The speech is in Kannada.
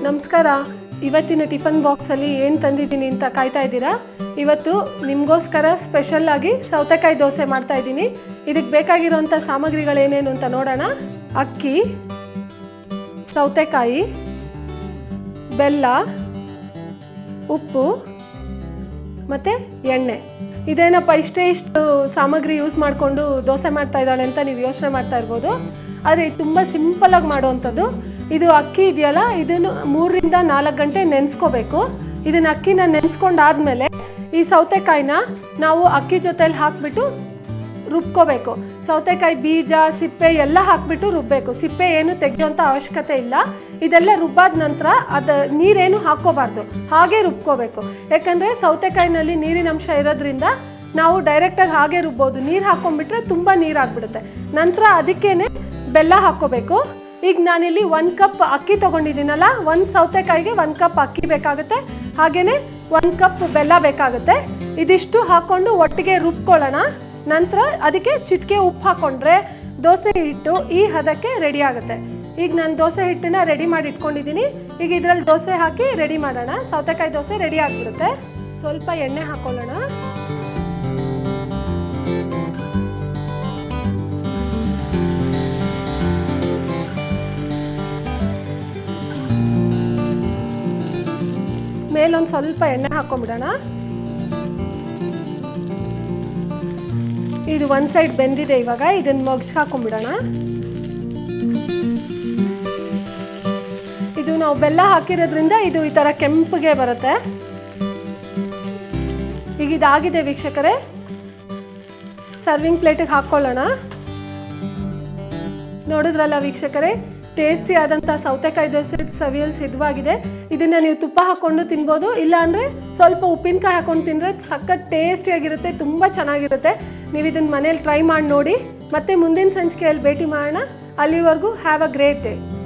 ನಮಸ್ಕಾರ ಇವತ್ತಿನ ಟಿಫನ್ ಬಾಕ್ಸಲ್ಲಿ ಏನು ತಂದಿದ್ದೀನಿ ಅಂತ ಕಾಯ್ತಾ ಇದ್ದೀರಾ ಇವತ್ತು ನಿಮಗೋಸ್ಕರ ಸ್ಪೆಷಲ್ ಆಗಿ ಸೌತೆಕಾಯಿ ದೋಸೆ ಮಾಡ್ತಾ ಇದ್ದೀನಿ ಇದಕ್ಕೆ ಬೇಕಾಗಿರೋಂಥ ಸಾಮಗ್ರಿಗಳೇನೇನು ಅಂತ ನೋಡೋಣ ಅಕ್ಕಿ ಸೌತೆಕಾಯಿ ಬೆಲ್ಲ ಉಪ್ಪು ಮತ್ತು ಎಣ್ಣೆ ಇದೇನಪ್ಪ ಇಷ್ಟೇ ಇಷ್ಟು ಸಾಮಗ್ರಿ ಯೂಸ್ ಮಾಡಿಕೊಂಡು ದೋಸೆ ಮಾಡ್ತಾ ಇದ್ದಾಳೆ ಅಂತ ನೀವು ಯೋಚನೆ ಮಾಡ್ತಾ ಇರ್ಬೋದು ಆದರೆ ಇದು ತುಂಬ ಸಿಂಪಲಾಗಿ ಮಾಡುವಂಥದ್ದು ಇದು ಅಕ್ಕಿ ಇದೆಯಲ್ಲ ಇದನ್ನು ಮೂರರಿಂದ ನಾಲ್ಕು ಗಂಟೆ ನೆನೆಸ್ಕೋಬೇಕು ಇದನ್ನ ಅಕ್ಕಿನ ನೆನೆಸ್ಕೊಂಡಾದ್ಮೇಲೆ ಈ ಸೌತೆಕಾಯಿನ ನಾವು ಅಕ್ಕಿ ಜೊತೆಲಿ ಹಾಕ್ಬಿಟ್ಟು ರುಬ್ಕೋಬೇಕು ಸೌತೆಕಾಯಿ ಬೀಜ ಸಿಪ್ಪೆ ಎಲ್ಲ ಹಾಕ್ಬಿಟ್ಟು ರುಬ್ಬಬೇಕು ಸಿಪ್ಪೆ ಏನು ತೆಗೆಯುವಂಥ ಅವಶ್ಯಕತೆ ಇಲ್ಲ ಇದೆಲ್ಲ ರುಬ್ಬಾದ ನಂತರ ಅದು ನೀರೇನು ಹಾಕ್ಕೋಬಾರ್ದು ಹಾಗೆ ರುಬ್ಕೋಬೇಕು ಯಾಕಂದರೆ ಸೌತೆಕಾಯಿನಲ್ಲಿ ನೀರಿನ ಅಂಶ ಇರೋದ್ರಿಂದ ನಾವು ಡೈರೆಕ್ಟಾಗಿ ಹಾಗೆ ರುಬ್ಬೋದು ನೀರು ಹಾಕ್ಕೊಂಡ್ಬಿಟ್ರೆ ತುಂಬ ನೀರು ಆಗ್ಬಿಡುತ್ತೆ ನಂತರ ಅದಕ್ಕೇನೆ ಬೆಲ್ಲ ಹಾಕ್ಕೋಬೇಕು ಈಗ ನಾನಿಲ್ಲಿ ಒಂದು ಕಪ್ ಅಕ್ಕಿ ತೊಗೊಂಡಿದ್ದೀನಲ್ಲ ಒಂದು ಸೌತೆಕಾಯಿಗೆ ಒಂದು ಕಪ್ ಅಕ್ಕಿ ಬೇಕಾಗುತ್ತೆ ಹಾಗೆಯೇ ಒಂದು ಕಪ್ ಬೆಲ್ಲ ಬೇಕಾಗುತ್ತೆ ಇದಿಷ್ಟು ಹಾಕ್ಕೊಂಡು ಒಟ್ಟಿಗೆ ರುಬ್ಕೊಳ್ಳೋಣ ನಂತರ ಅದಕ್ಕೆ ಚಿಟಿಕೆ ಉಪ್ಪು ಹಾಕ್ಕೊಂಡ್ರೆ ದೋಸೆ ಹಿಟ್ಟು ಈ ಹದಕ್ಕೆ ರೆಡಿ ಆಗುತ್ತೆ ಈಗ ನಾನು ದೋಸೆ ಹಿಟ್ಟನ್ನ ರೆಡಿ ಮಾಡಿ ಇಟ್ಕೊಂಡಿದ್ದೀನಿ ಈಗ ಇದರಲ್ಲಿ ದೋಸೆ ಹಾಕಿ ರೆಡಿ ಮಾಡೋಣ ಸೌತೆಕಾಯಿ ದೋಸೆ ರೆಡಿ ಆಗಿಬಿಡುತ್ತೆ ಸ್ವಲ್ಪ ಎಣ್ಣೆ ಹಾಕ್ಕೊಳ್ಳೋಣ ಮೇಲೊಂದು ಸ್ವಲ್ಪ ಎಣ್ಣೆ ಹಾಕೊಂಡ್ಬಿಡೋಣ ಇದು ಒಂದು ಸೈಡ್ ಬೆಂದಿದೆ ಇವಾಗ ಇದನ್ನ ಮೊಗ್ಸ್ ಹಾಕೊಂಡ್ಬಿಡೋಣ ಇದು ನಾವು ಬೆಲ್ಲ ಹಾಕಿರೋದ್ರಿಂದ ಇದು ಈ ಥರ ಕೆಂಪಗೆ ಬರುತ್ತೆ ಈಗ ಇದಾಗಿದೆ ವೀಕ್ಷಕರೇ ಸರ್ವಿಂಗ್ ಪ್ಲೇಟಿಗೆ ಹಾಕ್ಕೊಳ್ಳೋಣ ನೋಡಿದ್ರಲ್ಲ ವೀಕ್ಷಕರೇ ಟೇಸ್ಟಿ ಆದಂಥ ಸೌತೆಕಾಯಿ ದೋಸೆ ಸವಿಯಲ್ ಸಿದ್ಧವಾಗಿದೆ ಇದನ್ನು ನೀವು ತುಪ್ಪ ಹಾಕ್ಕೊಂಡು ತಿನ್ಬೋದು ಇಲ್ಲಾಂದರೆ ಸ್ವಲ್ಪ ಉಪ್ಪಿನಕಾಯಿ ಹಾಕ್ಕೊಂಡು ತಿಂದರೆ ಸಖತ್ ಟೇಸ್ಟಿಯಾಗಿರುತ್ತೆ ತುಂಬ ಚೆನ್ನಾಗಿರುತ್ತೆ ನೀವು ಇದನ್ನು ಮನೇಲಿ ಟ್ರೈ ಮಾಡಿ ನೋಡಿ ಮತ್ತೆ ಮುಂದಿನ ಸಂಚಿಕೆಯಲ್ಲಿ ಭೇಟಿ ಮಾಡೋಣ ಅಲ್ಲಿವರೆಗೂ ಹ್ಯಾವ್ ಅ ಗ್ರೇಟ್ ಡೇ